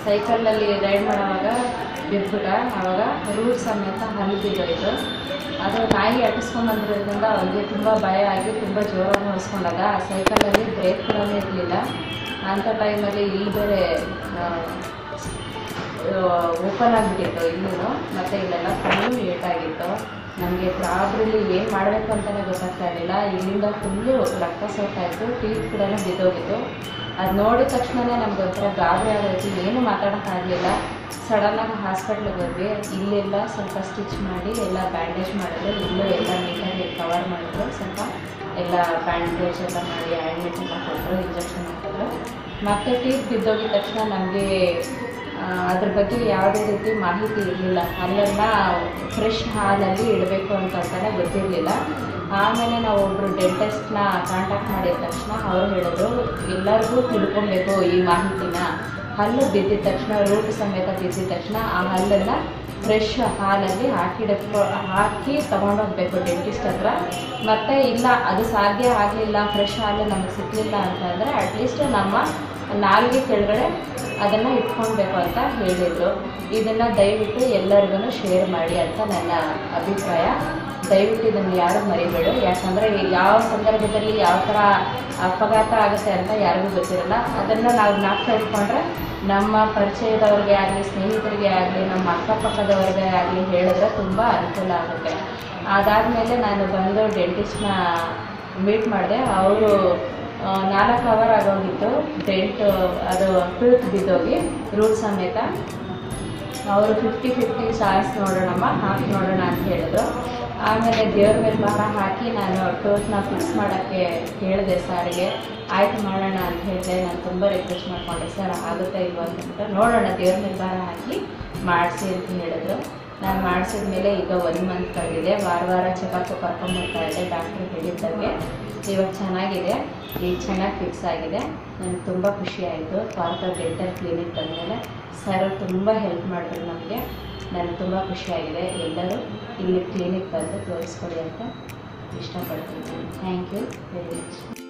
ಸೈಕಲಲ್ಲಿ ride ಮಾಡೋವಾಗ ಬಿದ್ಬಿಟ್ಟ ಆವಾಗ root ಸಮೇತ ಹಲ್ಲು ಬಿದ್ದೋಯ್ತು ಅದು ನಾಯಿ ಅಟ್ಟಿಸ್ಕೊಂಬಂದಿರೋದ್ರಿಂದ ಅವನಿಗೆ ತುಂಬ ಭಯ ಆಗಿ ತುಂಬ ಜೋರಾಗಿ ಹೊರಿಸ್ಕೊಂಡಾಗ ಆ ಸೈಕಲಲ್ಲಿ ಬ್ರೇಕ್ ಕೂಡ ಇರಲಿಲ್ಲ ಅಂಥ ಟೈಮಲ್ಲಿ ಇಲ್ಲಿ ಬೇರೆ ಓಪನ್ ಆಗಿಬಿಟ್ಟಿತ್ತು ಇಲ್ಲೂ ಮತ್ತು ಇಲ್ಲೆಲ್ಲ ಫುಲ್ಲು ಏಟಾಗಿತ್ತು ನಮಗೆ ಗಾಬರಿಲಿ ಏನು ಮಾಡಬೇಕು ಅಂತಲೇ ಗೊತ್ತಾಗ್ತಾ ಇರಲಿಲ್ಲ ಇಲ್ಲಿಂದ ಫುಲ್ಲು ರಕ್ತ ಸೋರ್ತಾಯಿತ್ತು ಟೀತ್ ಕೂಡ ಬಿದ್ದೋಗಿತ್ತು ಅದು ನೋಡಿದ ತಕ್ಷಣವೇ ನಮ್ಗೆ ಒಂಥರ ಗಾಬರಿ ಆಗೋಯ್ತು ಏನು ಮಾತಾಡೋಕ್ಕಾಗಲಿಲ್ಲ ಸಡನ್ನಾಗಿ ಹಾಸ್ಪಿಟ್ಲಿಗೆ ಹೋದ್ವಿ ಇಲ್ಲೆಲ್ಲ ಸ್ವಲ್ಪ ಸ್ಟಿಚ್ ಮಾಡಿ ಎಲ್ಲ ಬ್ಯಾಂಡೇಜ್ ಮಾಡಿದ್ರು ಇಲ್ಲೂ ಎಲ್ಲ ನೀಟಾಗಿ ಕವರ್ ಮಾಡಿದ್ರು ಸ್ವಲ್ಪ ಎಲ್ಲ ಬ್ಯಾಂಡೇಜ್ ಎಲ್ಲ ಮಾಡಿ ಆಯಿಂಟ್ಮೆಂಟ್ ಎಲ್ಲ ಕೊಟ್ಟರು ಇಂಜೆಕ್ಷನ್ ಹಾಕಿದ್ರು ಮತ್ತೆ ಟೀತ್ ಬಿದ್ದೋಗಿದ ತಕ್ಷಣ ನಮಗೆ ಅದ್ರ ಬಗ್ಗೆ ಯಾವುದೇ ರೀತಿ ಮಾಹಿತಿ ಇರಲಿಲ್ಲ ಅಲ್ಲೆಲ್ಲ ಫ್ರೆಶ್ ಹಾಲಲ್ಲಿ ಇಡಬೇಕು ಅಂತಂತಾನೆ ಗೊತ್ತಿರಲಿಲ್ಲ ಆಮೇಲೆ ನಾವು ಒಬ್ಬರು ಡೆಂಟಿಸ್ಟ್ನ ಕಾಂಟ್ಯಾಕ್ಟ್ ಮಾಡಿದ ತಕ್ಷಣ ಅವರು ಹೇಳಿದ್ರು ಎಲ್ಲರಿಗೂ ತಿಳ್ಕೊಬೇಕು ಈ ಮಾಹಿತಿನ ಹಲ್ಲು ಬಿದ್ದಿದ ತಕ್ಷಣ ರೂಟ್ ಸಮೇತ ಬಿದ್ದಿದ ತಕ್ಷಣ ಆ ಹಲ್ಲನ್ನು ಫ್ರೆಶ್ ಹಾಲಲ್ಲಿ ಹಾಕಿಡಕ್ಕೋ ಹಾಕಿ ತೊಗೊಂಡೋಗ್ಬೇಕು ಡೆಂಟಿಸ್ಟ್ ಹತ್ರ ಮತ್ತು ಇಲ್ಲ ಅದು ಸಾಧ್ಯ ಆಗಲಿಲ್ಲ ಫ್ರೆಶ್ ಹಾಲು ನಮಗೆ ಸಿಗಲಿಲ್ಲ ಅಂತಂದರೆ ಅಟ್ಲೀಸ್ಟ್ ನಮ್ಮ ನಾಲ್ಗೆ ಕೆಳಗಡೆ ಅದನ್ನು ಇಟ್ಕೊಳ್ಬೇಕು ಅಂತ ಹೇಳಿದರು ಇದನ್ನು ದಯವಿಟ್ಟು ಎಲ್ಲರಿಗೂ ಶೇರ್ ಮಾಡಿ ಅಂತ ನನ್ನ ಅಭಿಪ್ರಾಯ ದಯವಿಟ್ಟು ಇದನ್ನು ಯಾರು ಮರಿಬೇಡಿ ಯಾಕಂದರೆ ಯಾವ ಸಂದರ್ಭದಲ್ಲಿ ಯಾವ ಥರ ಅಪಘಾತ ಆಗುತ್ತೆ ಅಂತ ಯಾರಿಗೂ ಗೊತ್ತಿರಲ್ಲ ಅದನ್ನು ನಾವು ಜ್ಞಾಪಕ ಇಟ್ಕೊಂಡ್ರೆ ನಮ್ಮ ಪರಿಚಯದವ್ರಿಗೆ ಆಗಲಿ ಸ್ನೇಹಿತರಿಗೆ ಆಗಲಿ ನಮ್ಮ ಅಕ್ಕಪಕ್ಕದವ್ರಿಗೆ ಆಗಲಿ ಹೇಳಿದ್ರೆ ತುಂಬ ಅನುಕೂಲ ಆಗುತ್ತೆ ಅದಾದಮೇಲೆ ನಾನು ಬಂದು ಡೆಂಟಿಸ್ಟ್ನ ಮೀಟ್ ಮಾಡಿದೆ ಅವರು ನಾಲ್ಕು ಅವರ್ ಆಗೋಗಿತ್ತು ಡೆಂಟ್ ಅದು ಟೂತ್ ಬಿದ್ದೋಗಿ ರೂಟ್ ಸಮೇತ ಅವರು ಫಿಫ್ಟಿ ಫಿಫ್ಟಿ ಸಾಸ್ ನೋಡೋಣಮ್ಮ ಹಾಕಿ ನೋಡೋಣ ಅಂತ ಹೇಳಿದ್ರು ಆಮೇಲೆ ದೇವ್ರ ಮೇಲೆ ಭಾರ ಹಾಕಿ ನಾನು ಟೋಸ್ನ ಫಿಕ್ಸ್ ಮಾಡೋಕ್ಕೆ ಹೇಳಿದೆ ಸಾರಿಗೆ ಆಯ್ತು ಮಾಡೋಣ ಅಂತ ಹೇಳಿದೆ ನಾನು ತುಂಬ ರಿಕ್ವೆಸ್ಟ್ ಮಾಡ್ಕೊಂಡೆ ಸರ್ ಆಗುತ್ತಾ ಇಲ್ವಾ ಅಂತ ನೋಡೋಣ ದೇವ್ರ ಮೇಲೆ ಭಾರ ಹಾಕಿ ಮಾಡಿಸಿ ಅಂತ ಹೇಳಿದ್ರು ನಾನು ಮಾಡಿಸಿದ ಮೇಲೆ ಈಗ ಒನ್ ಮಂತ್ ಕಳೆದಿದೆ ವಾರ ವಾರ ಚೆಕಪ್ ಕರ್ಕೊಂಬರ್ತಾ ಇದ್ದೆ ಡಾಕ್ಟ್ರ್ ಹೇಳಿದ್ದಂಗೆ ಇವಾಗ ಚೆನ್ನಾಗಿದೆ ಈಗ ಚೆನ್ನಾಗಿ ಫಿಕ್ಸ್ ಆಗಿದೆ ನನಗೆ ತುಂಬ ಖುಷಿ ಆಯಿತು ಪಾರ್ಕ ಡೆಂಟಲ್ ಕ್ಲಿನಿಕ್ ಬಂದಮೇಲೆ ಸರ್ ತುಂಬ ಹೆಲ್ಪ್ ಮಾಡಿದ್ರು ನಮಗೆ ನನಗೆ ತುಂಬ ಖುಷಿಯಾಗಿದೆ ಎಲ್ಲರೂ ಇಲ್ಲಿ ಕ್ಲಿನಿಕ್ ಬಂದು ತೋರಿಸ್ಕೊಡಿ ಅಂತ ಇಷ್ಟಪಡ್ತೀನಿ ಥ್ಯಾಂಕ್ ಯು ವೆರಿ ಮಚ್